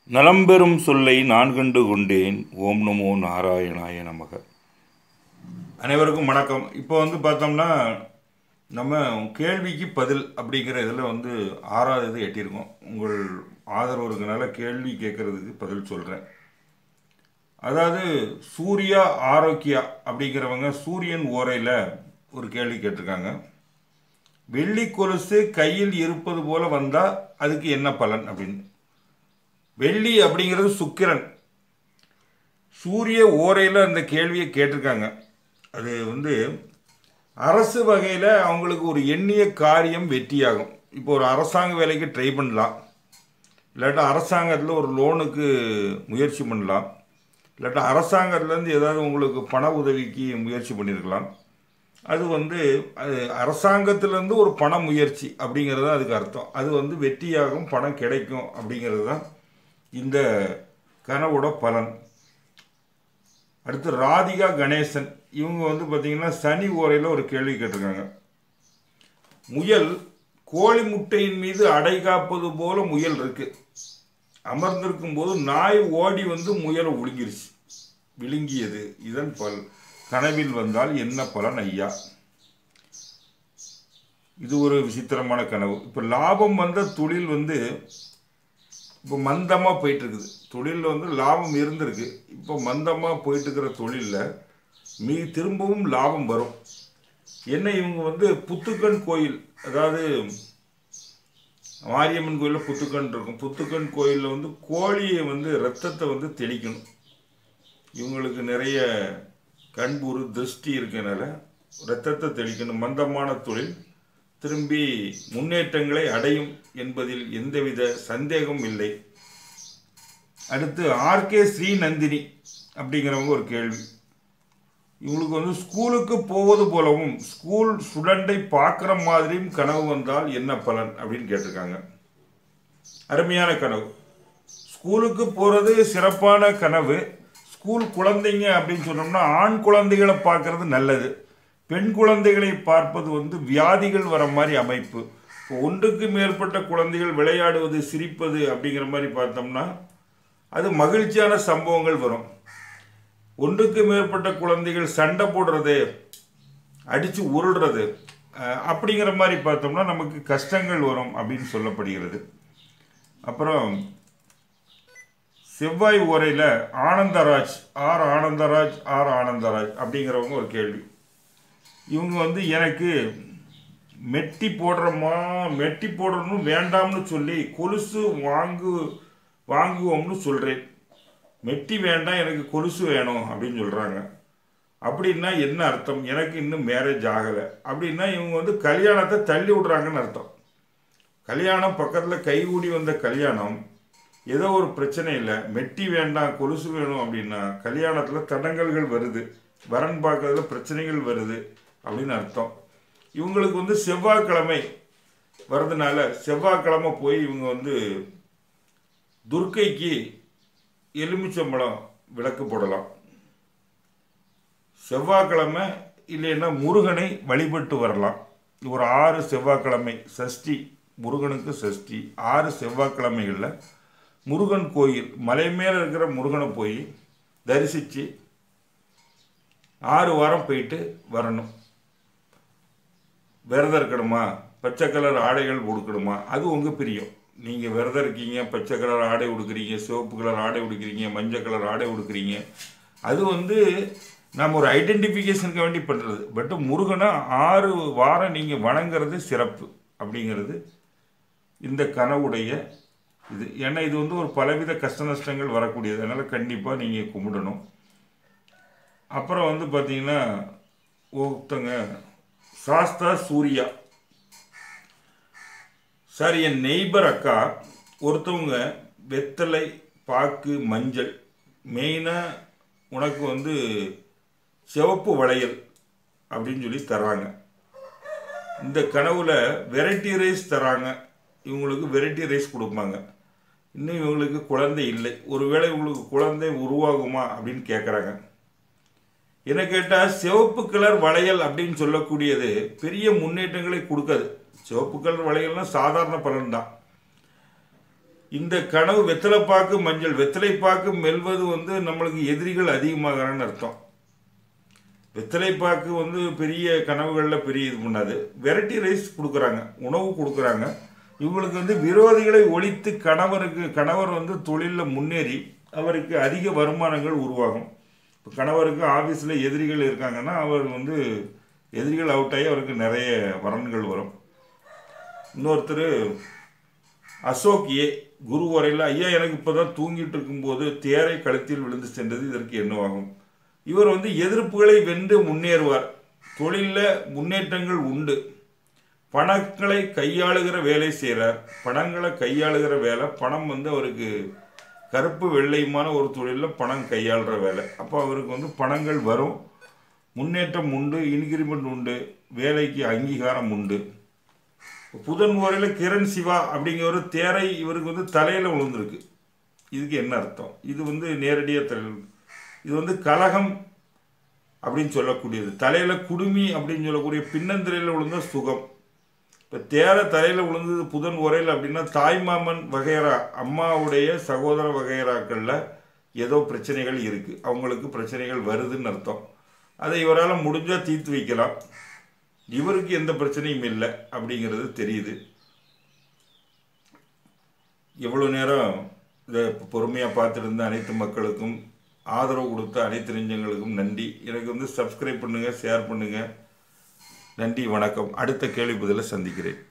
நலம்பெறும் சொல்லை நான் கண்டு கொண்டேன் ஓம் நமோ நாராயணாய நமக அனைவருக்கும் வணக்கம் இப்போ வந்து பார்த்தோம்னா நம்ம கேள்விக்கு பதில் அப்படிங்கிற இதில் வந்து ஆறாவது இது எட்டியிருக்கோம் உங்கள் ஆதரவு இருக்கனால கேள்வி கேட்கறதுக்கு பதில் சொல்கிறேன் அதாவது சூர்யா ஆரோக்கியா அப்படிங்கிறவங்க சூரியன் ஓரையில் ஒரு கேள்வி கேட்டிருக்காங்க வெள்ளி கொலுசு கையில் இருப்பது போல வந்தால் அதுக்கு என்ன பலன் அப்படின்னு வெள்ளி அப்படிங்கிறது சுக்கிரன் சூரிய ஓரையில் அந்த கேள்வியை கேட்டிருக்காங்க அது வந்து அரசு வகையில் அவங்களுக்கு ஒரு எண்ணிய காரியம் வெற்றியாகும் இப்போ ஒரு அரசாங்க வேலைக்கு ட்ரை பண்ணலாம் இல்லாட்டா அரசாங்கத்தில் ஒரு லோனுக்கு முயற்சி பண்ணலாம் இல்லாட்டா அரசாங்கத்துலேருந்து ஏதாவது உங்களுக்கு பண உதவிக்கு முயற்சி பண்ணியிருக்கலாம் அது வந்து அது அரசாங்கத்திலேருந்து ஒரு பண முயற்சி அப்படிங்கிறது தான் அதுக்கு அர்த்தம் அது வந்து வெற்றியாகும் பணம் கிடைக்கும் அப்படிங்கிறது தான் இந்த கனவோட பலன் அடுத்து ராதிகா கணேசன் இவங்க வந்து பார்த்திங்கன்னா சனி ஓரையில் ஒரு கேள்வி கேட்டிருக்காங்க முயல் கோழி முட்டையின் மீது அடை காப்பது போல முயல் இருக்கு அமர்ந்திருக்கும் போது நாய் ஓடி வந்து முயலை விழுங்கிருச்சு விழுங்கியது இதன் பல் கனவில் வந்தால் என்ன பலன் ஐயா இது ஒரு விசித்திரமான கனவு இப்போ லாபம் வந்த தொழில் வந்து இப்போ மந்தமாக போயிட்டு இருக்குது தொழிலில் வந்து லாபம் இருந்திருக்கு இப்போ மந்தமாக போயிட்டு இருக்கிற தொழிலில் மீ திரும்பவும் லாபம் வரும் என்ன இவங்க வந்து புத்துக்கண் கோயில் அதாவது மாரியம்மன் கோயிலில் புத்துக்கண் இருக்கும் புத்துக்கண் கோயிலில் வந்து கோழியை வந்து ரத்தத்தை வந்து தெளிக்கணும் இவங்களுக்கு நிறைய கண்புரு திருஷ்டி இருக்கனால ரத்தத்தை தெளிக்கணும் மந்தமான தொழில் திரும்பி முன்னேற்றங்களை அடையும் என்பதில் எந்தவித சந்தேகமும் இல்லை அடுத்து ஆர்கே ஸ்ரீநந்தினி அப்படிங்கிறவங்க ஒரு கேள்வி இவங்களுக்கு வந்து ஸ்கூலுக்கு போவது போலவும் ஸ்கூல் ஸ்டூடெண்டை பார்க்குற மாதிரியும் கனவு வந்தால் என்ன பலன் அப்படின்னு கேட்டிருக்காங்க அருமையான கனவு ஸ்கூலுக்கு போகிறது சிறப்பான கனவு ஸ்கூல் குழந்தைங்க அப்படின்னு சொன்னோம்னா ஆண் குழந்தைகளை பார்க்கறது நல்லது பெண் குழந்தைகளை பார்ப்பது வந்து வியாதிகள் வர மாதிரி அமைப்பு இப்போ ஒன்றுக்கு மேற்பட்ட குழந்தைகள் விளையாடுவது சிரிப்பது அப்படிங்கிற மாதிரி பார்த்தோம்னா அது மகிழ்ச்சியான சம்பவங்கள் வரும் ஒன்றுக்கு மேற்பட்ட குழந்தைகள் சண்டை போடுறது அடித்து உருள்றது அப்படிங்கிற மாதிரி பார்த்தோம்னா நமக்கு கஷ்டங்கள் வரும் அப்படின்னு சொல்லப்படுகிறது அப்புறம் செவ்வாய் உரையில் ஆனந்தராஜ் ஆர் ஆனந்தராஜ் ஆர் ஆனந்தராஜ் அப்படிங்கிறவங்க ஒரு கேள்வி இவங்க வந்து எனக்கு மெட்டி போடுறோமா மெட்டி போடணும் வேண்டாம்னு சொல்லி கொலுசு வாங்கு வாங்குவோம்னு சொல்கிறேன் மெட்டி வேண்டாம் எனக்கு கொலுசு வேணும் அப்படின்னு சொல்கிறாங்க அப்படின்னா என்ன அர்த்தம் எனக்கு இன்னும் மேரேஜ் ஆகலை அப்படின்னா இவங்க வந்து கல்யாணத்தை தள்ளி விட்றாங்கன்னு அர்த்தம் கல்யாணம் பக்கத்தில் கைகூடி வந்த கல்யாணம் ஏதோ ஒரு பிரச்சனை இல்லை மெட்டி வேண்டாம் கொலுசு வேணும் அப்படின்னா கல்யாணத்தில் தடங்கல்கள் வருது வரன் பார்க்கறதுல பிரச்சனைகள் வருது அப்படின்னு அர்த்தம் இவங்களுக்கு வந்து செவ்வாய்க்கிழமை வர்றதுனால செவ்வாய்க்கிழமை போய் இவங்க வந்து துர்க்கைக்கு எலுமிச்சம்பழம் விளக்கு போடலாம் செவ்வாய்க்கிழமை இல்லைன்னா முருகனை வழிபட்டு வரலாம் ஒரு ஆறு செவ்வாய்க்கிழமை சஷ்டி முருகனுக்கு சஷ்டி ஆறு செவ்வாய்க்கிழமைகளில் முருகன் கோயில் மலை மேலே இருக்கிற முருகனை போய் தரிசித்து ஆறு வாரம் போயிட்டு வரணும் விரதம் இருக்கணுமா பச்சை கலர் ஆடைகள் உடுக்கணுமா அது உங்கள் பிரியம் நீங்கள் விரதம் இருக்கீங்க பச்சை கலர் ஆடை உடுக்குறீங்க சிவப்பு கலர் ஆடை உடுக்குறீங்க மஞ்சள் கலர் ஆடை உடுக்குறீங்க அது வந்து நம்ம ஒரு ஐடென்டிஃபிகேஷனுக்கு வேண்டி பண்ணுறது பட் முருகனை ஆறு வாரம் நீங்கள் வணங்குறது சிறப்பு அப்படிங்கிறது இந்த கனவுடைய இது ஏன்னா இது வந்து ஒரு பலவித கஷ்ட நஷ்டங்கள் வரக்கூடியது அதனால் கண்டிப்பாக நீங்கள் கும்பிடணும் அப்புறம் வந்து பார்த்தீங்கன்னா ஒருத்தங்க சாஸ்தா சூர்யா சார் என் நெய்பர் அக்கா ஒருத்தவங்க வெத்தலை பாக்கு மஞ்சள் மெயினாக உனக்கு வந்து சிவப்பு வளையல் அப்படின்னு சொல்லி தராங்க இந்த கனவுல வெரைட்டி ரைஸ் தராங்க இவங்களுக்கு வெரைட்டி ரைஸ் கொடுப்பாங்க இன்னும் இவங்களுக்கு குழந்தை இல்லை ஒருவேளை இவங்களுக்கு குழந்தை உருவாகுமா அப்படின்னு கேட்குறாங்க என்ன கேட்டால் சிவப்பு கலர் வளையல் அப்படின்னு சொல்லக்கூடியது பெரிய முன்னேற்றங்களை கொடுக்காது சிவப்பு கலர் வளையல்னா சாதாரண பலன் தான் இந்த கனவு வெத்தலைப்பாக்கு மஞ்சள் வெத்தலைப்பாக்கு மெல்வது வந்து நம்மளுக்கு எதிரிகள் அதிகமாகறான்னு அர்த்தம் வெத்தலைப்பாக்கு வந்து பெரிய கனவுகளில் பெரிய இது பண்ணாது வெரைட்டி ரைஸ் கொடுக்குறாங்க உணவு கொடுக்குறாங்க இவங்களுக்கு வந்து விரோதிகளை ஒழித்து கணவருக்கு கணவர் வந்து தொழிலில் முன்னேறி அவருக்கு அதிக வருமானங்கள் உருவாகும் இப்போ கணவருக்கு ஆஃபீஸில் எதிரிகள் இருக்காங்கன்னா அவர் வந்து எதிரிகள் அவுட் ஆகி அவருக்கு நிறைய வரன்கள் வரும் இன்னொருத்தர் அசோக் ஏ குரு வரையில் ஐயா எனக்கு இப்போ தான் தூங்கிட்டு இருக்கும்போது தேரை கழுத்தில் விழுந்து சென்றது இதற்கு என்னவாகும் இவர் வந்து எதிர்ப்புகளை வென்று முன்னேறுவார் தொழிலில் முன்னேற்றங்கள் உண்டு பணங்களை கையாளுகிற வேலை செய்கிறார் பணங்களை கையாளுகிற வேலை பணம் வந்து அவருக்கு கருப்பு வெள்ளையுமான ஒரு தொழிலில் பணம் கையாளுற வேலை அப்போ அவருக்கு வந்து பணங்கள் வரும் முன்னேற்றம் உண்டு இன்க்ரிமெண்ட் உண்டு வேலைக்கு அங்கீகாரம் உண்டு புதன் முறையில் கிரண் சிவா அப்படிங்கிற ஒரு தேரை இவருக்கு வந்து தலையில் விழுந்திருக்கு இதுக்கு என்ன அர்த்தம் இது வந்து நேரடியாக தலை இது வந்து கலகம் அப்படின்னு சொல்லக்கூடியது தலையில் குடுமி அப்படின்னு சொல்லக்கூடிய பின்னந்திரையில் விழுந்த சுகம் இப்போ தேர தலையில் விழுந்தது புதன் உரையில் அப்படின்னா தாய்மாமன் வகையரா அம்மாவுடைய சகோதர வகையராக்களில் ஏதோ பிரச்சனைகள் இருக்குது அவங்களுக்கு பிரச்சனைகள் வருதுன்னு அர்த்தம் அதை இவரால் முடிஞ்சால் தீர்த்து வைக்கலாம் இவருக்கு எந்த பிரச்சனையும் இல்லை அப்படிங்கிறது தெரியுது எவ்வளோ நேரம் இதை பொறுமையாக பார்த்துட்டு இருந்த அனைத்து மக்களுக்கும் ஆதரவு கொடுத்த அனைத்து நெஞ்சங்களுக்கும் நன்றி எனக்கு வந்து சப்ஸ்கிரைப் பண்ணுங்கள் ஷேர் பண்ணுங்கள் நன்றி வணக்கம் அடுத்த கேள்வி பதிலை சந்திக்கிறேன்